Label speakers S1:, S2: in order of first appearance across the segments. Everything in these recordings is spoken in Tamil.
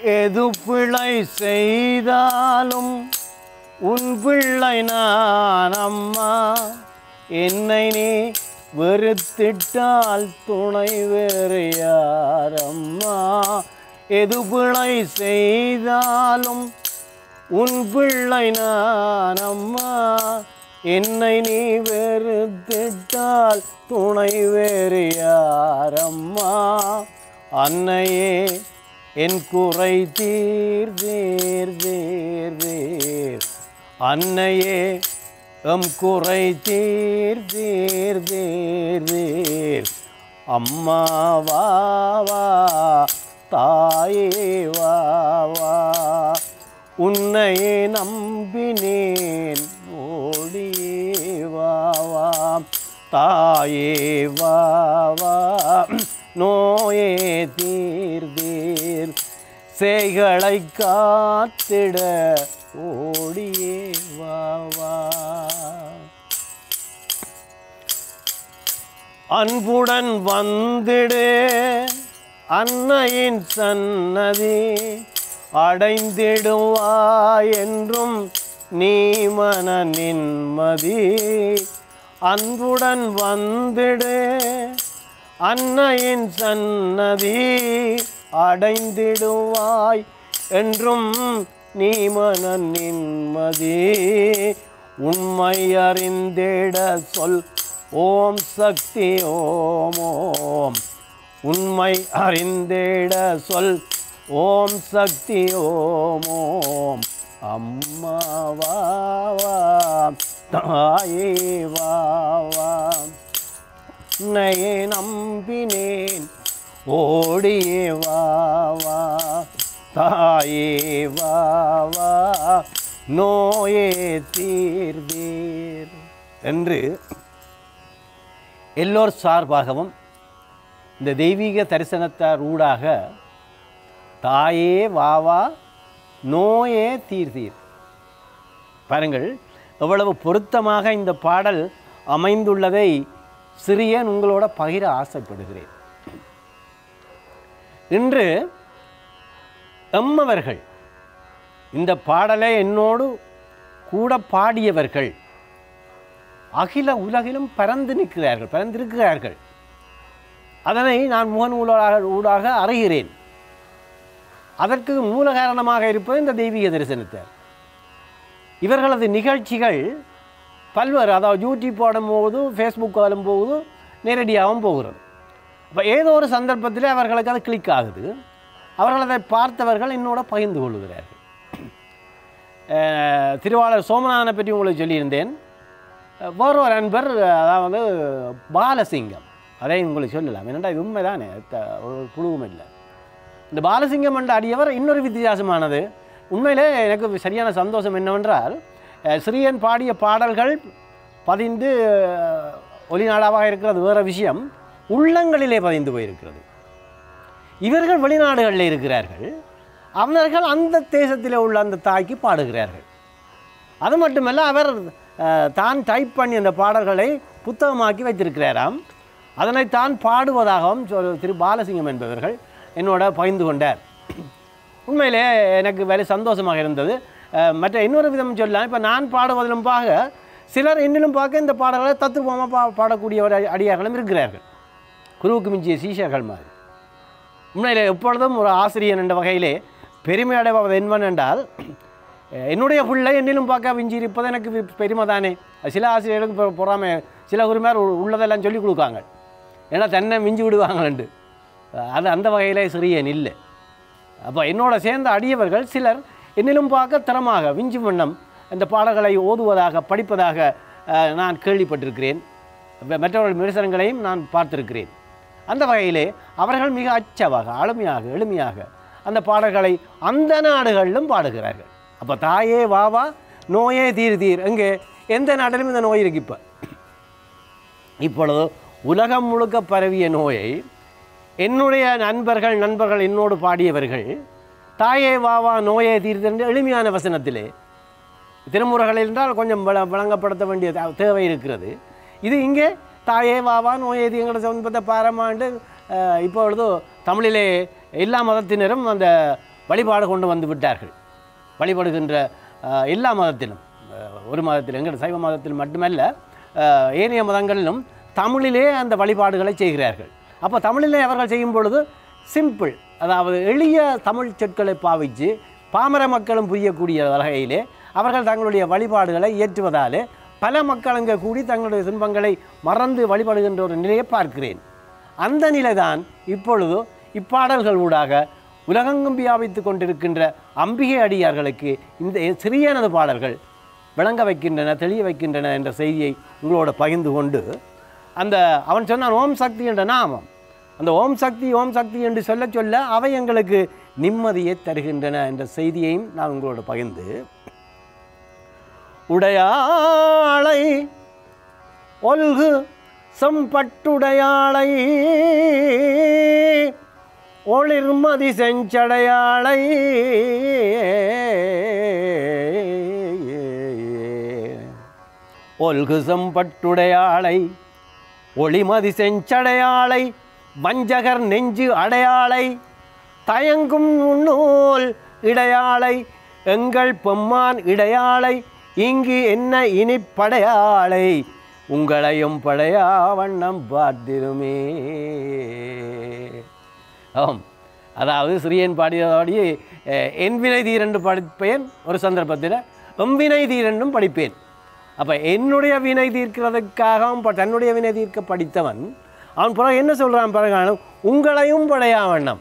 S1: எது பிழை செய்தாலும் உன் பிள்ளை நான் அம்மா என்னை நீ வெறுத்திட்டால் துணை வேறு யார் அம்மா எது பிழை செய்தாலும் உன் பிள்ளை நான் அம்மா என்னை நீ வெறுத்திட்டால் துணை வேறு யார் அம்மா அன்னையே என் குறை தீர் தீர் தீர் தீர் அன்னையே எம் குறை தீர் தீர் தீர் தீர் அம்மா வா வா தாயே வா வா உன்னையே நம்பினேன் ஓடியே வா வா தாயே வா வா நோயே தீர் தீர் சேய்களை காத்திட ஓடியே வா வா அன்புடன் வந்திடு அன்னையின் சன்னதி அடைந்திடுவாய் என்றும் நீ மன நிம்மதி அன்புடன் வந்திடு அன்னையின் சன்னதி அடைந்திடுவாய் என்றும் நீ மன நிம்மதி உண்மை அறிந்திட சொல் ஓம் சக்தி ஓம் ஓம் உண்மை அறிந்திட சொல் ஓம் சக்தி ஓம் ஓம் அம்மா வா வா தாயே வா வா உன்னையே நம்பினேன் ஓடியே வா வா தாயே வா வா நோயே தீர்தீர் என்று எல்லோர் சார்பாகவும் இந்த தெய்வீக தரிசனத்தார் ஊடாக தாயே வா வா நோயே தீர்தீர் பாருங்கள் எவ்வளவு பொருத்தமாக இந்த பாடல் அமைந்துள்ளதை சிறியன் உங்களோட பகிர ஆசைப்படுகிறேன் இன்று எம்மவர்கள் இந்த பாடலை என்னோடு கூட பாடியவர்கள் அகில உலகிலும் பறந்து நிற்கிறார்கள் பறந்திருக்கிறார்கள் அதனை நான் முகநூலாக ஊடாக அறிகிறேன் அதற்கு மூல காரணமாக இருப்பது இந்த தெய்வீக தரிசனத்தார் இவர்களது நிகழ்ச்சிகள் பல்வேறு அதாவது யூடியூப் போடும்போது ஃபேஸ்புக் போது நேரடியாகவும் போகிறது அப்போ ஏதோ ஒரு சந்தர்ப்பத்தில் அவர்களுக்கு அது கிளிக் ஆகுது அவர்கள் அதை பார்த்தவர்கள் என்னோட பகிர்ந்து கொள்கிறார்கள் அஹ், திருவாளர் சோமநாதனை பற்றி உங்களுக்கு சொல்லியிருந்தேன் அஹ், வேறு ஒரு அன்பர் அதாவது பாலசிங்கம் அதை உங்களுக்கு சொல்லலாம் என்னடா இது உண்மைதானே த- ஒரு புழுவும் இல்லை இந்த பாலசிங்கம் என்ற அடியவர் இன்னொரு வித்தியாசமானது உண்மையிலே எனக்கு சரியான சந்தோஷம் என்னவென்றால் அஹ், சிறியன் பாடிய பாடல்கள் பதிந்து அஹ், ஒலிநாடாவாக இருக்கிறது வேறு விஷயம் உள்ளங்களிலே பதிந்து போயிருக்கிறது இவர்கள் வெளிநாடுகளில் இருக்கிறார்கள் அவர்கள் அந்த தேசத்தில் உள்ள அந்த தாய்க்கு பாடுகிறார்கள் அது மட்டுமல்ல அவர் அஹ், தான் டைப் பண்ணி அந்த பாடல்களை புத்தகமாக்கி வைத்திருக்கிறாராம் அதனை தான் பாடுவதாகவும் சொல் திரு பாலசிங்கம் என்பவர்கள் என்னோட பகிர்ந்து கொண்டார் உண்மையிலே எனக்கு வேலை சந்தோஷமாக இருந்தது அஹ், மற்ற இன்னொரு விதம் சொல்லலாம் இப்போ நான் பாடுவதிலும் பார்க்க சிலர் என்னிலும் பார்க்க இந்த பாடல்களை தத்துவமாக பா பாடக்கூடிய ஒரு அடியார்களும் இருக்கிறார்கள் குருவுக்கு மிஞ்சிய சீஷர்கள் மாதிரி உண்மையிலே எப்பொழுதும் ஒரு ஆசிரியன் என்ற வகையிலே பெருமை அடைவது என்பன் என்றால் அஹ், என்னுடைய பிள்ளை என்னிலும் பார்க்க விஞ்சி இருப்பது எனக்கு வி- பெருமை தானே சில ஆசிரியர்களுக்கு பொ- பொறாமை சில உரிமையார் உள்ளதெல்லாம் சொல்லிக் கொடுக்காங்க ஏன்னா தன்னை மிஞ்சி விடுவாங்கன்ட்டு அஹ், அது அந்த வகையிலே சிறியன் இல்லை அப்போ என்னோட சேர்ந்த அடியவர்கள் சிலர் என்னிலும் பார்க்க தரமாக விஞ்சி வண்ணம் இந்த பாடல்களை ஓதுவதாக படிப்பதாக அஹ், நான் கேள்விப்பட்டிருக்கிறேன் ம- மற்றவர்கள் விமர்சனங்களையும் நான் பார்த்திருக்கிறேன் அந்த வகையிலே அவர்கள் மிக அச்சவாக அழுமையாக எளிமையாக அந்த பாடல்களை அந்த நாடுகளிலும் பாடுகிறார்கள் அப்போ தாயே வா வா நோயே தீர் தீர் எங்கே எந்த நாட்டிலும் இந்த நோய் இருக்கு இப்போ இப்பொழுது உலகம் முழுக்க பரவிய நோயை என்னுடைய நண்பர்கள் நண்பர்கள் என்னோடு பாடியவர்கள் தாயே வா வா நோயே தீர்த்து என்று எளிமையான வசனத்திலே திருமுறைகள் என்றால் கொஞ்சம் விள விளங்கப்படுத்த வேண்டிய தே- தேவை இருக்கிறது இது இங்கே தாயே வா வா நோயே தீங்கிற சம்பந்த பாரமாண்டு அஹ், இப்பொழுது தமிழிலே எல்லா மதத்தினரும் அந்த வழிபாடு கொண்டு வந்து விட்டார்கள் வழிபடுகின்ற அஹ், எல்லா மதத்திலும் அஹ், ஒரு மதத்தில் எங்கள் சைவ மதத்தில் மட்டுமல்ல அஹ், ஏனைய மதங்களிலும் தமிழிலே அந்த வழிபாடுகளை செய்கிறார்கள் அப்போ தமிழிலே அவர்கள் செய்யும் பொழுது சிம்பிள் அதாவது எளிய தமிழ் சொற்களை பாவித்து பாமர மக்களும் புரியக்கூடிய வகையிலே அவர்கள் தங்களுடைய வழிபாடுகளை இயற்றுவதாலே பல மக்கள் அங்கே கூடி தங்களுடைய துன்பங்களை மறந்து வழிபடுகின்ற ஒரு நிலையை பார்க்கிறேன் அந்த நிலைதான் இப்பொழுது இப்பாடல்கள் ஊடாக உலகெங்கும் வியாபித்து கொண்டிருக்கின்ற அம்பிகை அடியார்களுக்கு இந்த சிறியனது பாடல்கள் விளங்க வைக்கின்றன தெளிய வைக்கின்றன என்ற செய்தியை உங்களோட பகிர்ந்து கொண்டு அந்த அவன் சொன்னான் ஓம் சக்தி என்ற நாமம் அந்த ஓம் சக்தி ஓம் சக்தி என்று சொல்ல சொல்ல அவை எங்களுக்கு நிம்மதியை தருகின்றன என்ற செய்தியையும் நான் உங்களோட பகிர்ந்து உடையாளை ஒல்கு செம்பட்டுடையாளை ஒளிர்மதி செஞ்சடையாளை ஒல்கு செம்பட்டுடையாளை ஒளிமதி செஞ்சடையாளை வஞ்சகர் நெஞ்சு அடையாளை தயங்கும் நூல் இடையாளை எங்கள் பொம்மான் இடையாளை இங்கு என்ன இனி படையாளை உங்களையும் படையா வண்ணம் பார்த்திருமே ஆம் அதாவது சிறியன் பாடியதோடி என் வினை தீரென்று படிப்பேன் ஒரு சந்தர்ப்பத்தில் எம்வினை தீரென்றும் படிப்பேன் அப்போ என்னுடைய வினை தீர்க்கிறதுக்காகவும் ப- தன்னுடைய வினை தீர்க்க படித்தவன் அவன் பிறகு என்ன சொல்கிறான் பிறகு உங்களையும் படையா வண்ணம்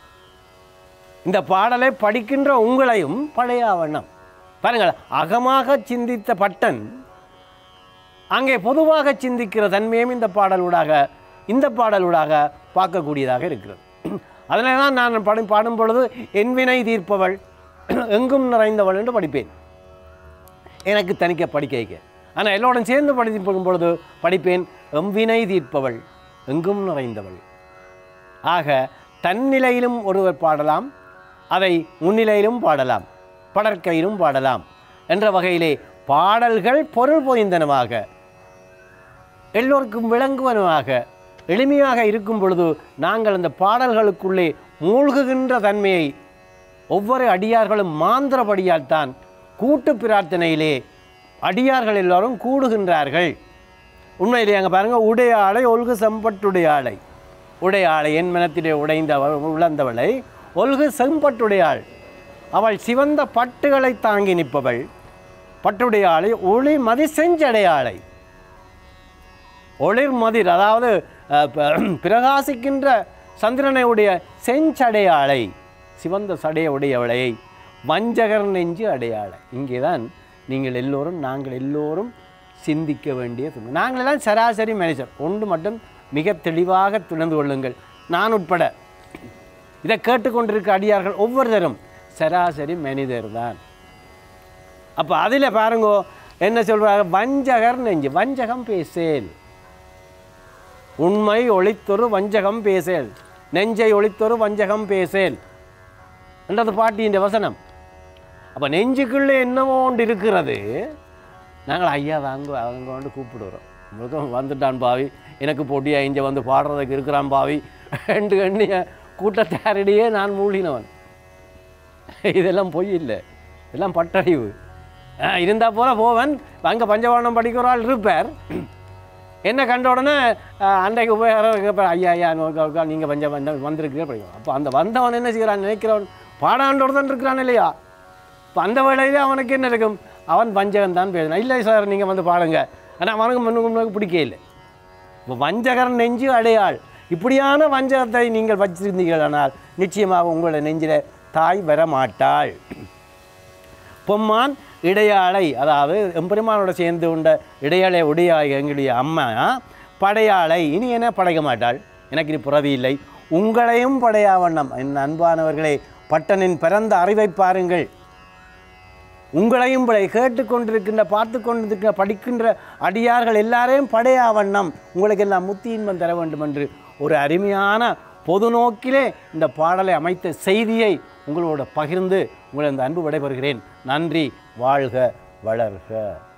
S1: இந்த பாடலை படிக்கின்ற உங்களையும் படையா வண்ணம் பாருங்கள் அகமாக சிந்தித்த பட்டன் அங்கே பொதுவாக சிந்திக்கிற தன்மையும் இந்த பாடலூடாக இந்த பாடலூடாக பார்க்கக்கூடியதாக இருக்கிறது அதனால தான் நான் படம் பாடும் பொழுது என் வினை தீர்ப்பவள் எங்கும் நிறைந்தவள் என்று படிப்பேன் எனக்கு தனிக்க படிக்க வைக்க ஆனால் எல்லோரும் சேர்ந்து படிக்கும் பொழுது படிப்பேன் எம்வினை தீர்ப்பவள் எங்கும் நிறைந்தவள் ஆக தன்னிலையிலும் ஒருவர் பாடலாம் அதை முன்னிலையிலும் பாடலாம் படற்கையிலும் பாடலாம் என்ற வகையிலே பாடல்கள் பொருள் பொதிந்தனமாக எல்லோருக்கும் விளங்குவனமாக எளிமையாக இருக்கும் பொழுது நாங்கள் அந்த பாடல்களுக்குள்ளே மூழ்குகின்ற தன்மையை ஒவ்வொரு அடியார்களும் மாந்திரபடியால் தான் கூட்டு பிரார்த்தனையிலே அடியார்கள் எல்லோரும் கூடுகின்றார்கள் உண்மையிலே அங்கே பாருங்கள் உடையாளை ஒல்கு செம்பட்டுடையாளை உடையாளை என் மனத்திலே உடைந்தவள் உழந்தவளை ஒல்கு செம்பட்டுடையாள் அவள் சிவந்த பட்டுகளை தாங்கி நிற்பவள் பட்டுடையாளை ஒளி மதி செஞ்சடையாளை ஒளிர் மதிர் அதாவது அஹ், ப- பிரகாசிக்கின்ற சந்திரனை உடைய செஞ்சடையாளை சிவந்த சடைய உடையவளை வஞ்சகர் நெஞ்சு அடையாளை இங்கே தான் நீங்கள் எல்லோரும் நாங்கள் எல்லோரும் சிந்திக்க வேண்டிய துணை நாங்கள் எல்லாம் சராசரி மனுஷர் ஒன்று மட்டும் மிக தெளிவாக துணர்ந்து கொள்ளுங்கள் நான் உட்பட இதை கேட்டுக்கொண்டிருக்க அடியார்கள் ஒவ்வொருத்தரும் சராசரி மனிதர் தான் அப்போ அதில் பாருங்கோ என்ன சொல்றாங்க வஞ்சகர் நெஞ்சு வஞ்சகம் பேசேல் உண்மை ஒளித்தொரு வஞ்சகம் பேசேல் நெஞ்சை ஒளித்தொரு வஞ்சகம் பேசேல் என்றது பாட்டியின் வசனம் அப்போ நெஞ்சுக்குள்ளே என்னவோ ஒன்று இருக்கிறது நாங்கள் ஐயா வாங்க அவங்க வந்து கூப்பிடுறோம் உங்களுக்கு வந்துட்டான் பாவி எனக்கு போட்டியா இங்கே வந்து பாடுறதுக்கு இருக்கிறான் பாவி ரெண்டு எண்ணிய கூட்டத்தாரிடையே நான் மூழ்கினவன் இதெல்லாம் பொய் இல்லை இதெல்லாம் பட்டறிவு இருந்தால் போல போவன் அங்கே பஞ்சவர்ணம் படிக்கிற ஆள் இருப்பார் என்ன கண்ட உடனே அஹ், அன்றைக்கு உபயோகம் கேட்பார் ஐயா ஐயா நோக்கா நீங்கள் பஞ்ச வந்த வந்திருக்கிறீங்க படிக்கும் அப்போ அந்த வந்தவன் என்ன செய்கிறான் நினைக்கிறவன் பாடாண்டோடு தான் இருக்கிறான் இல்லையா இப்போ அந்த வேளையில் அவனுக்கு என்ன இருக்கும் அவன் வஞ்சகன் தான் பேசினான் இல்லை சார் நீங்கள் வந்து பாடுங்க ஆனால் அவனுக்கு முன்னுக்கு பிடிக்க இல்லை இப்போ வஞ்சகர் நெஞ்சு அடையாள் இப்படியான வஞ்சகத்தை நீங்கள் வச்சிருந்தீர்களானால் நிச்சயமாக உங்களுடைய நெஞ்சில் தாய் வர மாட்டாள் பொம்மான் இடையாளை அதாவது எம்பெருமானோட சேர்ந்து உண்ட இடையாளை உடையாய் எங்களுடைய அம்மா படையாளை இனி என்ன படைக்க மாட்டாள் எனக்கு இது புறவி இல்லை உங்களையும் படையா வண்ணம் என் அன்பானவர்களே பட்டனின் பிறந்த அறிவை பாருங்கள் உங்களையும் படை கேட்டுக்கொண்டிருக்கின்ற பார்த்து கொண்டிருக்கின்ற படிக்கின்ற அடியார்கள் எல்லாரையும் படையா வண்ணம் உங்களுக்கு எல்லாம் முத்தி இன்பம் தர வேண்டும் என்று ஒரு அருமையான பொது நோக்கிலே இந்த பாடலை அமைத்த செய்தியை உங்களோட பகிர்ந்து உங்களை இந்த அன்பு விடைபெறுகிறேன் நன்றி வாழ்க வளர்க